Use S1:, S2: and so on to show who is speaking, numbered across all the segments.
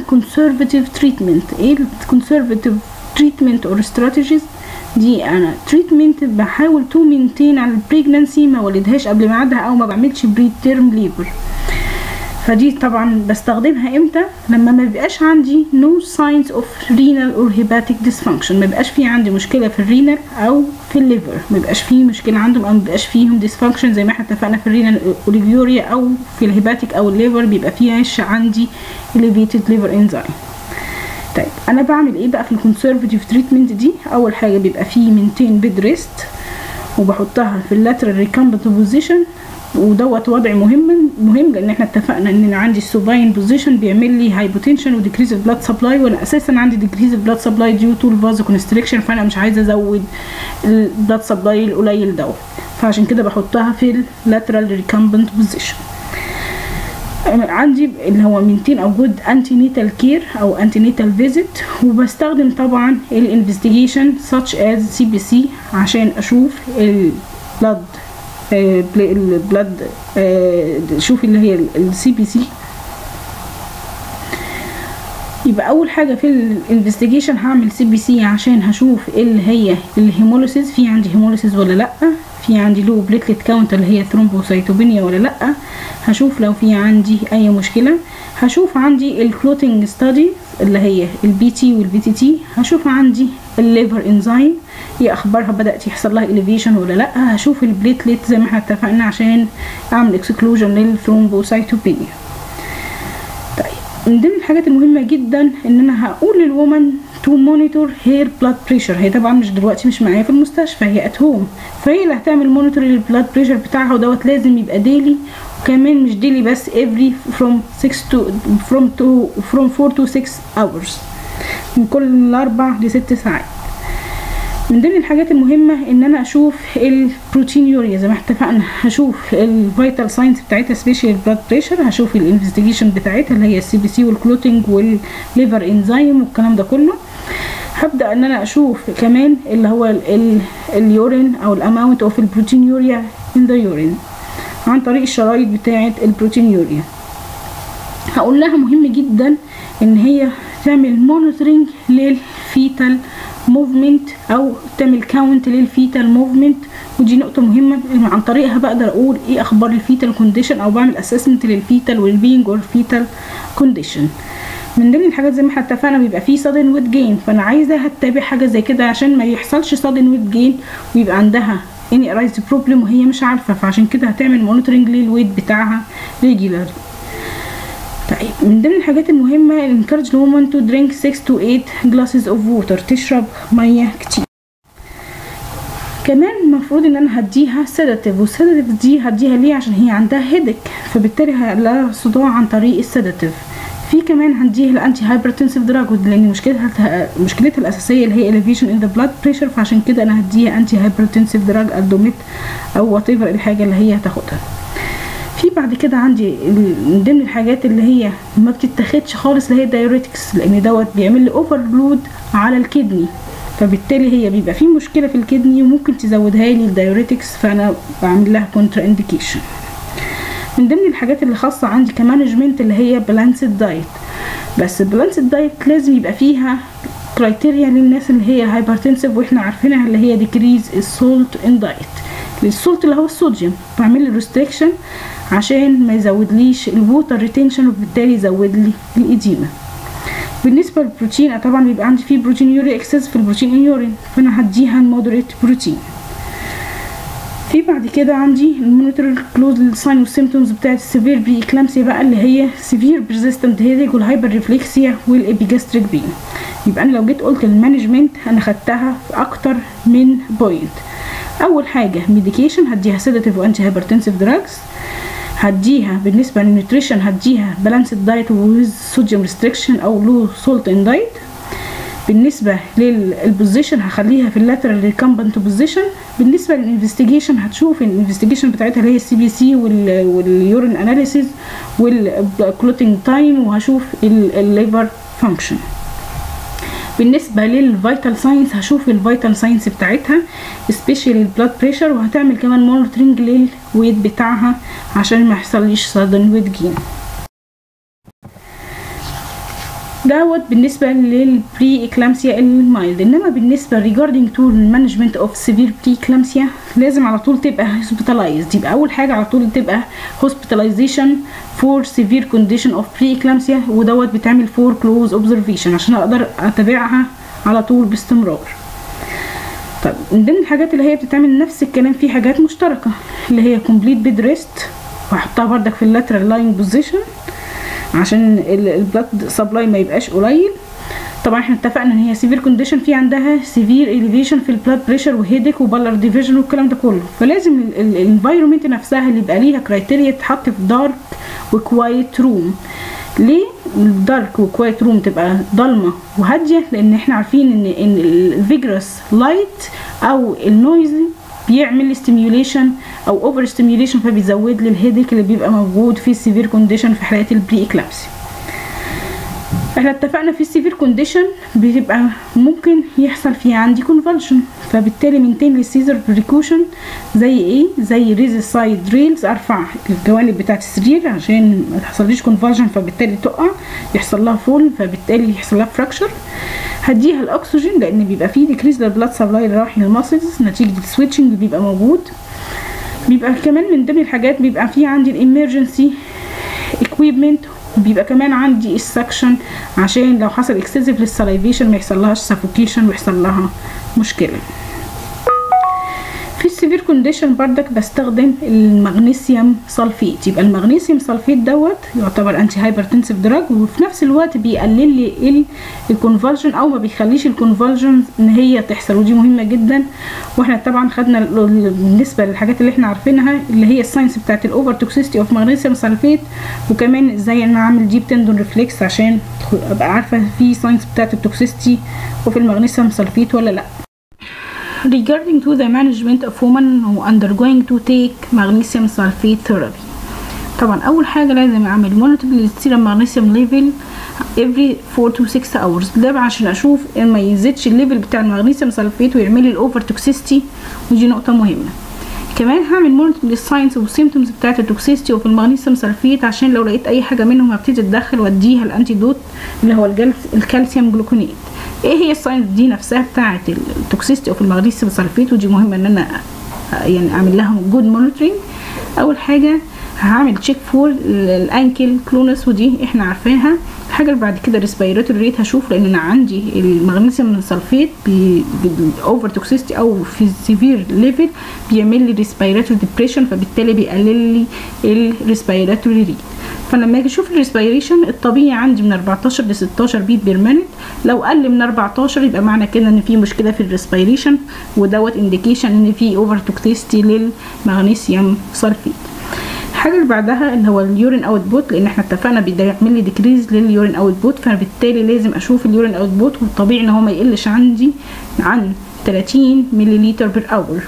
S1: conservative treatment ايه ال conservative treatment or strategies دي انا treatment بحاول تو مينتين على البريجنانسي ما ولدهاش قبل ميعادها او ما بعملش بري تيرم ليبر فدي طبعا بستخدمها امتى لما ما بيبقاش عندي no signs of renal or hepatic dysfunction ما بيبقاش في عندي مشكله في الرينال او في الليفر ما بيبقاش في مشكله عندهم او ما بيبقاش فيهم dysfunction زي ما احنا اتفقنا في الرينال اوليجوريا او في الهيباتيك او الليفر بيبقى فيهاش عندي elevated liver enzyme طيب انا بعمل ايه بقى في الكونسرفتيف تريتمنت دي اول حاجه بيبقى فيه مينتين بيد ريست وبحطها في اللاترال ريكامبنت بوزيشن ودوت وضع مهم مهم لان احنا اتفقنا ان انا عندي السوباين بوزيشن بيعمل لي هايبوتنشن وديكريز البلاد سبلاي وانا اساسا عندي ديكريز البلاد سبلاي ديو تو الفازو كونستريكشن فانا مش عايزه ازود البلاد سبلاي القليل دوت فعشان كده بحطها في اللاترال ريكامبنت بوزيشن عندي اللي هو مينتين او جود انتي نيتال كير او انتي نيتال فيزيت وبستخدم طبعا الانفستيجيشن such as سي بي سي عشان اشوف البلاد البلاد شوفي اللي هي السي بي سي يبقى اول حاجه في الانفستيجيشن هعمل سي بي سي عشان هشوف ايه اللي هي الهيموليسيس في عندي هيموليسيس ولا لا في عندي لو بليتلت كاونت اللي هي ثرومبوسايتوبينيا ولا لا هشوف لو في عندي اي مشكله هشوف عندي الكلوتنج ستادي اللي هي البي تي والبي تي تي هشوف عندي الليفر انزيم هي اخبارها بدات يحصل لها اليفيشن ولا لا هشوف البليتلت زي ما احنا اتفقنا عشان اعمل اكسكلوجن للثرومبوسايتوبينيا طيب من ضمن الحاجات المهمه جدا ان انا هقول للومن تو مونيتور هير بلاد بريشر هي طبعا مش دلوقتي مش معايا في المستشفى هي ات هوم فهي اللي هتعمل مونيتور للبلاد بريشر بتاعها ودوت لازم يبقى ديلي وكمان مش ديلي بس every from 6 to from to from 4 to 6 hours من كل اربع لست ساعات من ضمن الحاجات المهمة ان انا اشوف البروتينيوريا زي ما اتفقنا هشوف الفيتال ساينس بتاعتها سبيشال بلاد بريشر هشوف الانفستيجيشن بتاعتها اللي هي السي بي سي والكلوتنج والليفر انزيم والكلام ده كله هبدا ان انا اشوف كمان اللي هو ال ال اليورين او الاماونت اوف البروتينيوريا ان ذا يورين عن طريق الشرايط بتاعه البروتينيوريا هقول لها مهم جدا ان هي تعمل مونيتورنج للفيتال موفمنت او تعمل كاونت للفيتال موفمنت ودي نقطة مهمة عن طريقها بقدر اقول ايه اخبار الفيتال كونديشن او بعمل اسسمنت للفيتال والبينج والفيتال كونديشن من ضمن الحاجات زي ما احنا اتفقنا بيبقى فيه sudden ويت جين فانا عايزه هتتابع حاجه زي كده عشان ما يحصلش sudden ويت جين ويبقى عندها اني ارايز بروبلم وهي مش عارفه فعشان كده هتعمل مونيتورنج للويت بتاعها ريجولار طيب من ضمن الحاجات المهمة encourage the woman to drink 6 to 8 glasses of water تشرب مية كتير كمان المفروض ان انا هديها سيداتيف والسيداتيف دي هديها ليه عشان هي عندها هيدك فبالتالي هيقلها صداع عن طريق السيداتيف في كمان هنديها الانتي هايبرتنسيف دراج لان مشكلتها مشكلتها الاساسيه اللي هي elevation in the blood pressure فعشان كده انا هديها انتي هايبرتنسيف دراج الدوميت او وات ايفر الحاجه اللي هي هتاخدها في بعد كده عندي من ضمن الحاجات اللي هي ما بتتاخدش خالص اللي هي دايوريتكس لان دوت بيعمل لي اوفرلود على الكدني فبالتالي هي بيبقى في مشكله في الكدني وممكن تزودها لي الدايوريتكس فانا بعمل لها كونترا انديكيشن من ضمن الحاجات اللي خاصه عندي كمانجمنت اللي هي بالانسد دايت بس البالانسد دايت لازم يبقى فيها كرايتيريا للناس اللي هي هايبرتنسيف واحنا عارفينها اللي هي ديكريز السولت ان دايت للسولت اللي هو الصوديوم بعمل له ريستريكشن عشان ما يزودليش الووتر ريتنشن وبالتالي يزود لي الاديمه بالنسبه للبروتين طبعا بيبقى عندي فيه بروتين يوري اكسس في البروتين ان يورين فانا هديها المودريت بروتين في بعد كده عندي المونيتور كلوز الساين والسيمتومز بتاعت السيفير بري اكلامسيا بقى اللي هي سيفير بريزيستنت هيديك والهايبر ريفلكسيا والابيجاستريك بين يبقى انا لو جيت قلت المانجمنت انا خدتها في اكتر من بوينت اول حاجه ميديكيشن هديها سيداتيف وانتي هايبرتنسيف دراجز هديها بالنسبه للنيوتريشن هديها بالانسد دايت ويز صوديوم ريستريكشن او لو سولت ان دايت بالنسبه للبوزيشن هخليها في اللاترال ريكامبنت بوزيشن بالنسبه للانفستيجيشن هتشوف الانفستيجيشن بتاعتها اللي هي السي بي سي واليورين اناليسيز والكلوتنج تايم وهشوف الليفر فانكشن بالنسبة للفيتال ساينس هشوف الفيتال ساينس بتاعتها سبيشال البلاد بريشر وهتعمل كمان مونيتورنج للويت بتاعها عشان ما يحصليش sudden ويت جين دوت بالنسبه للبري اكلامسيا المايلد انما بالنسبه regarding to management of severe pre eclampsia لازم على طول تبقى hospitalized يبقى اول حاجه على طول تبقى hospitalization for severe condition of pre eclampsia ودوت بتعمل for close observation عشان اقدر اتابعها على طول باستمرار طب من ضمن الحاجات اللي هي بتتعمل نفس الكلام في حاجات مشتركه اللي هي complete bed rest وهحطها بردك في اللاترال لاين بوزيشن عشان البلاد سبلاي ما يبقاش قليل طبعا احنا اتفقنا ان هي سيفير كونديشن في عندها سيفير اليفيشن في البلاد بريشر وهيدك وبالر ديفيجن والكلام ده كله فلازم الانفايرمنت نفسها اللي يبقى ليها كرايتيريا تتحط في دارك وكوايت روم ليه الدارك وكوايت روم تبقى ضلمه وهاديه لان احنا عارفين ان ان الفيجرس لايت او النويزي بيعمل ستيميوليشن او اوفر ستيميوليشن فبيزود لي الهيديك اللي بيبقى موجود في السيفير كونديشن في حالات البري اكلابسي احنا اتفقنا في السيفير كونديشن بتبقى ممكن يحصل فيها عندي كونفالشن فبالتالي منتين للسيزر بريكوشن زي ايه زي ريز سايد ريلز ارفع الجوانب بتاعه السرير عشان ما تحصليش كونفالشن فبالتالي تقع يحصل لها فول فبالتالي يحصل لها فراكشر هديها الاكسجين لان بيبقى فيه ديكريز للبلاد سبلاي اللي رايح للماسلز نتيجه السويتشنج اللي بيبقى موجود بيبقى كمان من ضمن الحاجات بيبقى فيه عندي الامرجنسي equipment بيبقى كمان عندي السكشن عشان لو حصل اكسسيف للسلايفيشن ما يحصلهاش سافوكيشن ويحصل لها مشكله في السيفير كونديشن بردك بستخدم المغنيسيوم سلفيت يبقى المغنيسيوم سلفيت دوت يعتبر انتي هايبرتنسيف دراج وفي نفس الوقت بيقلل لي الكونفالجن او ما بيخليش الكونفالجن ان هي تحصل ودي مهمه جدا واحنا طبعا خدنا بالنسبه للحاجات اللي احنا عارفينها اللي هي الساينس بتاعت الاوفر توكسيستي اوف مغنيسيوم سلفيت وكمان ازاي انا اعمل ديب تندون ريفلكس عشان ابقى عارفه في ساينس بتاعت التوكسيستي وفي المغنيسيوم سلفيت ولا لا regarding to the management of women who undergoing to take magnesium sulfate therapy طبعا اول حاجه لازم اعمل monitor للسيرم magnesium level every 4 to 6 hours ده عشان اشوف ان ما يزيدش الليفل بتاع المغنيسيوم سلفيت ويعمل لي الاوفر توكسيستي ودي نقطه مهمه كمان هعمل مونيتور للساينس والسيمتومز بتاعت التوكسيستي وفي المغنيسيوم سلفيت عشان لو لقيت اي حاجه منهم هبتدي اتدخل واديها الانتيدوت اللي هو الكالسيوم جلوكونيت ايه هي الساينس دي نفسها بتاعه التوكسيستي اوف المغنيسيوم سلفيت ودي مهمه ان انا يعني اعمل لها جود مونيتورنج اول حاجه هعمل تشيك فور الانكل كلونس ودي احنا عارفينها الحاجه اللي بعد كده ريسبيراتوري ريت هشوف لان انا عندي المغنيسيوم سلفيت بالاوفر توكسيستي او في سيفير ليفل بيعمل لي ريسبيراتوري ديبريشن فبالتالي بيقلل لي الريسبيراتوري ريت فلما اجي اشوف الريسبيريشن الطبيعي عندي من 14 ل 16 بيت بير مينت لو قل من 14 يبقى معنى كده ان في مشكله في الريسبيريشن ودوت انديكيشن ان في اوفر توكسيستي للمغنيسيوم سلفيت الحاجه اللي بعدها اللي هو اليورين اوت بوت لان احنا اتفقنا بيعمل لي ديكريز لليورين اوت بوت فبالتالي لازم اشوف اليورين اوت بوت والطبيعي ان هو ما يقلش عندي عن 30 مليلتر بير اور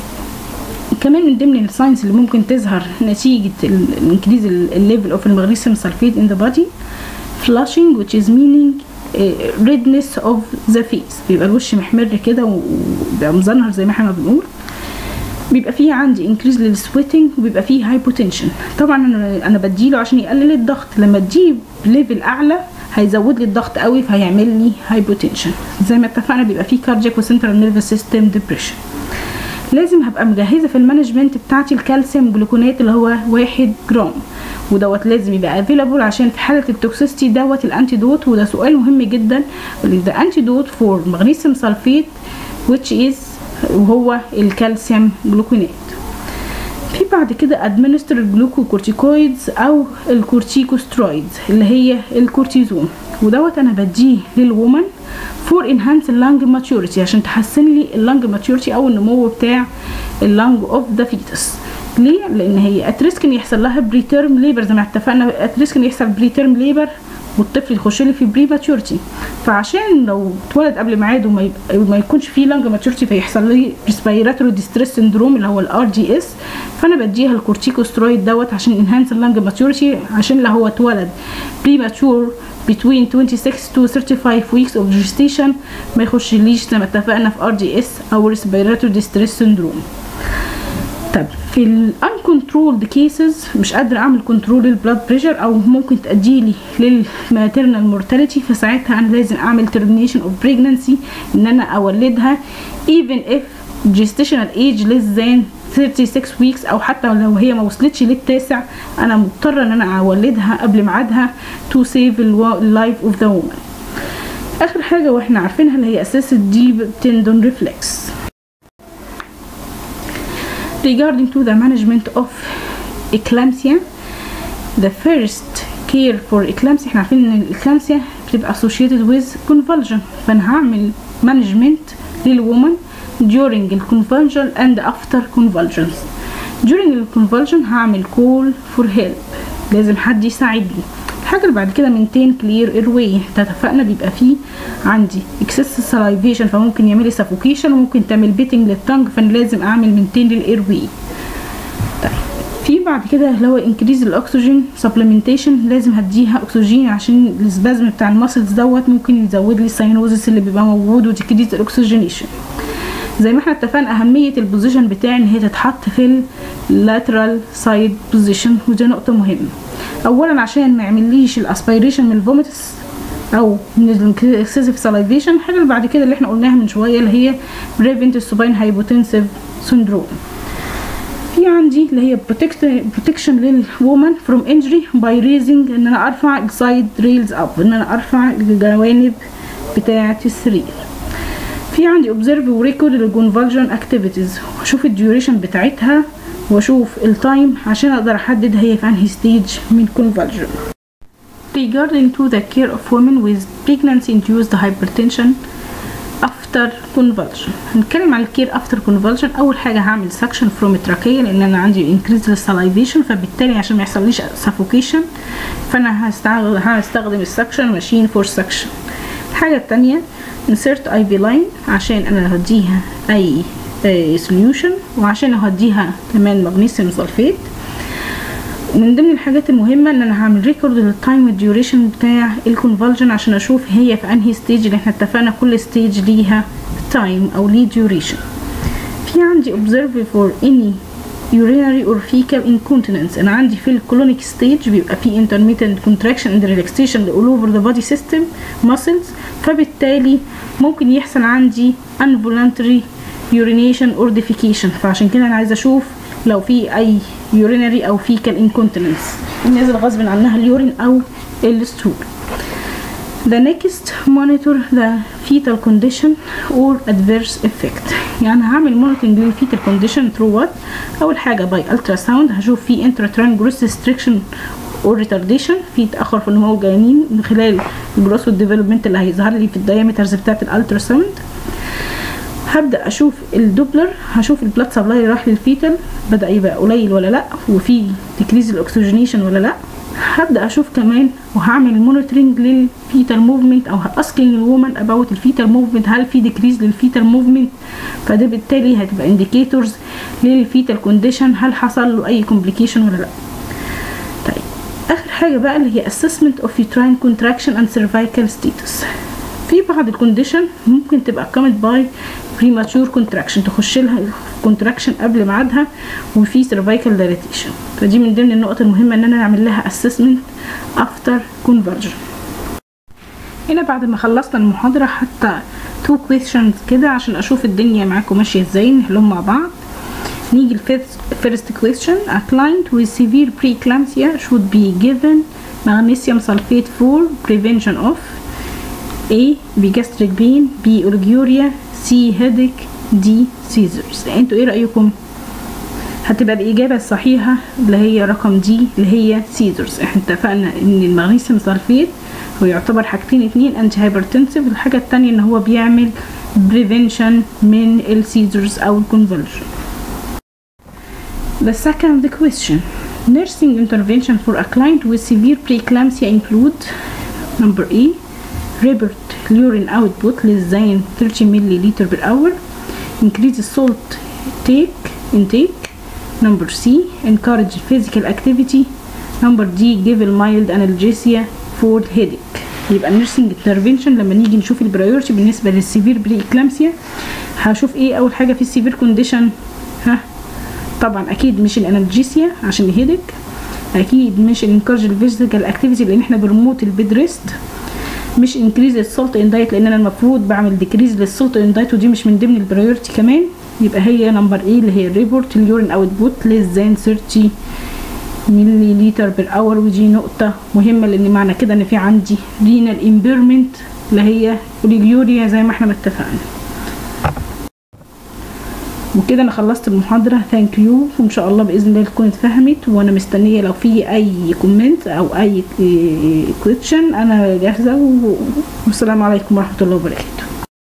S1: كمان من ضمن الساينس اللي ممكن تظهر نتيجة الانكريز الليفل اوف المغنيسيوم سلفيت in the body flushing which is meaning uh, redness of the face بيبقى الوش محمر كده وبيبقى مزنهر زي ما احنا بنقول بيبقى فيه عندي انكريز للسويتنج وبيبقى فيه هايبوتنشن طبعا انا انا بديله عشان يقلل الضغط لما اديه ليفل اعلى هيزود لي الضغط قوي فهيعمل لي هايبوتنشن زي ما اتفقنا بيبقى فيه كاردياك وسنترال نيرفس سيستم ديبريشن لازم هبقى مجهزه في المانجمنت بتاعتي الكالسيوم جلوكونات اللي هو واحد جرام ودوت لازم يبقى افيلابل عشان في حاله التوكسيستي دوت الانتيدوت وده سؤال مهم جدا the antidote for magnesium sulfate which is وهو الكالسيوم جلوكونات في بعد كده ادمنستر الجلوكوكورتيكويدز او الكورتيكوسترويدز اللي هي الكورتيزون ودوت انا بديه للومن فور انهانس اللانج ماتيوريتي عشان تحسن لي اللانج ماتيوريتي او النمو بتاع اللانج اوف ذا فيتس ليه لان هي اتريسك ان يحصل لها بري تيرم ليبر زي ما اتفقنا اتريسك ان يحصل بري تيرم ليبر والطفل يخش لي في بري ماتيورتي فعشان لو اتولد قبل ميعاده ما, ما يكونش فيه لانج ماتيورتي فيحصل لي ريسبيراتوري ديستريس سندروم اللي هو الار دي اس فانا بديها الكورتيكوسترويد دوت عشان انهانس اللانج ماتيورتي عشان لو هو اتولد بري ماتيور between 26 to 35 weeks of gestation ما يخشليش زي ما اتفقنا في ار دي اس او respiratory distress syndrome طب في ال uncontrolled cases مش قادرة أعمل كنترول للبلاد بريشر أو ممكن تأديلي للماتيرنال مورتاليتي فساعتها أنا لازم أعمل termination of pregnancy إن أنا أولدها even if gestational age less than 36 weeks أو حتى لو هي ما وصلتش للتاسع أنا مضطرة إن أنا أولدها قبل ميعادها to save the life of the woman آخر حاجة واحنا عارفينها اللي هي أساس الديب tendon reflex regarding to the management of eclampsia the first care for eclampsia احنا عارفين ان الإكلامسيا بتبقى associated with convulsion فانا هعمل management للwoman during the convulsion and after convulsions during the convulsion هعمل call for help لازم حد يساعدني الحاجة اللي بعد كده maintain clear airway اتفقنا بيبقى فيه عندي excess salivation فممكن يعملي suffocation وممكن تعمل beating للتنج فانا لازم اعمل maintain للايروي طيب في بعد كده اللي هو increase الاكسجين supplementation لازم هديها اكسجين عشان السبازم بتاع الماسلز دوت ممكن يزود لي الساينوزس اللي بيبقى موجود وديكريز الاكسجينيشن زي ما احنا اتفقنا اهمية البوزيشن بتاعي ان هي تتحط في اللاترال سايد بوزيشن ودي نقطة مهمة اولا عشان ما يعمليش الاسبيريشن من الفوميتس او من الاكسسيف ساليفيشن الحاجه اللي بعد كده اللي احنا قلناها من شويه اللي هي بريفنت السوباين هايبوتنسيف سندروم في عندي اللي هي بروتكشن للومن فروم انجري باي ريزنج ان انا ارفع السايد ريلز اب ان انا ارفع الجوانب بتاعه السرير في عندي اوبزرف وريكورد للكونفالجن اكتيفيتيز واشوف الديوريشن بتاعتها واشوف التايم عشان اقدر احدد هي في انهي ستيج من convulsion regarding to the care of women with pregnancy induced hypertension after convulsion هنتكلم عن الكير after convulsion اول حاجه هعمل suction from التراكيه لان انا عندي increase salivation فبالتالي عشان ما يحصليش suffocation فانا هستخدم هستخدم السكشن ماشين فور suction الحاجه التانية insert IV line عشان انا هديها اي سوليوشن وعشان اهديها كمان مغنيسيوم سلفيت من ضمن الحاجات المهمه ان انا هعمل ريكورد للتايم والديوريشن بتاع الكونفولجن عشان اشوف هي في انهي ستيج اللي احنا اتفقنا كل ستيج ليها تايم او ليه ديوريشن في عندي observe for any urinary or fecal incontinence انا عندي في الكولونيك ستيج بيبقى في intermittent contraction and relaxation all over the body system muscles فبالتالي ممكن يحصل عندي involuntary urination or defecation فعشان كده انا عايزه اشوف لو في اي urinary او fecal incontinence نازل غصب عنها اليورين او الستول The next monitor the fetal condition or adverse effect يعني هعمل monitoring للفيتال condition through what اول حاجه by ultrasound هشوف في intrauterine growth restriction or retardation في تاخر في النمو الجنين من خلال الجروث والديفلوبمنت اللي هيظهر لي في الدايمترز بتاعه الالتراساوند هبدا اشوف الدوبلر هشوف البلاد سبلاي راح للفيتال بدا يبقى قليل ولا لا وفي ديكريز الاكسجينيشن ولا لا هبدا اشوف كمان وهعمل مونيتورنج للفيتال موفمنت او هاسكينج الومن اباوت الفيتال موفمنت هل في ديكريز للفيتال موفمنت فده بالتالي هتبقى انديكيتورز للفيتال كونديشن هل حصل له اي كومبليكيشن ولا لا طيب اخر حاجه بقى اللي هي assessment of uterine contraction and cervical status في بعض الكونديشن ممكن تبقى accompanied by premature contraction تخش لها contraction قبل ميعادها وفي cervical dilatation فدي من ضمن النقط المهمة ان انا اعمل لها assessment after conversion هنا بعد ما خلصنا المحاضرة حتى two questions كده عشان اشوف الدنيا معاكم ماشية ازاي نحلهم مع بعض نيجي الفيرست first question a client with severe preeclampsia should be given magnesium sulfate for prevention of A بجاستريك بين B اورجيوريا C headache D seizures انتوا ايه رأيكم هتبقى الإجابة الصحيحة اللي هي رقم دي اللي هي سيزرز احنا اتفقنا ان المغنيسيوم سلفيت هو يعتبر حاجتين اتنين انتي هايبرتنسيف الحاجة التانية ان هو بيعمل بريفنشن من السيزرز او الكونفولجن The second question Nursing intervention for a client with severe preeclampsia include number A report urine output less than 30 milliliter per hour increase salt take intake number C encourage physical activity number D give a mild analgesia for headache يبقى النيرسينج انترفنشن لما نيجي نشوف البرايورتي بالنسبه للسيفير بري اكلامسيا هشوف ايه اول حاجه في السيفير كونديشن ها طبعا اكيد مش الانالجيسيا عشان الهيدك اكيد مش الانكارج الفيزيكال اكتيفيتي لان احنا بنموت البيد ريست مش انكريز السولت ان دايت لان انا المفروض بعمل ديكريز للسولت ان دايت ودي مش من ضمن البرايورتي كمان يبقى هي نمبر ايه اللي هي الريبورت اليورين اوت بوت ليس ذان 30 ملي لتر بير اور ودي نقطة مهمة لان معنى كده ان في عندي رينال امبيرمنت اللي هي اليوريا زي ما احنا متفقنا وكده انا خلصت المحاضرة ثانك يو وان شاء الله باذن الله تكون اتفهمت وانا مستنية لو في اي كومنت او اي كويتشن انا جاهزة والسلام عليكم ورحمة الله وبركاته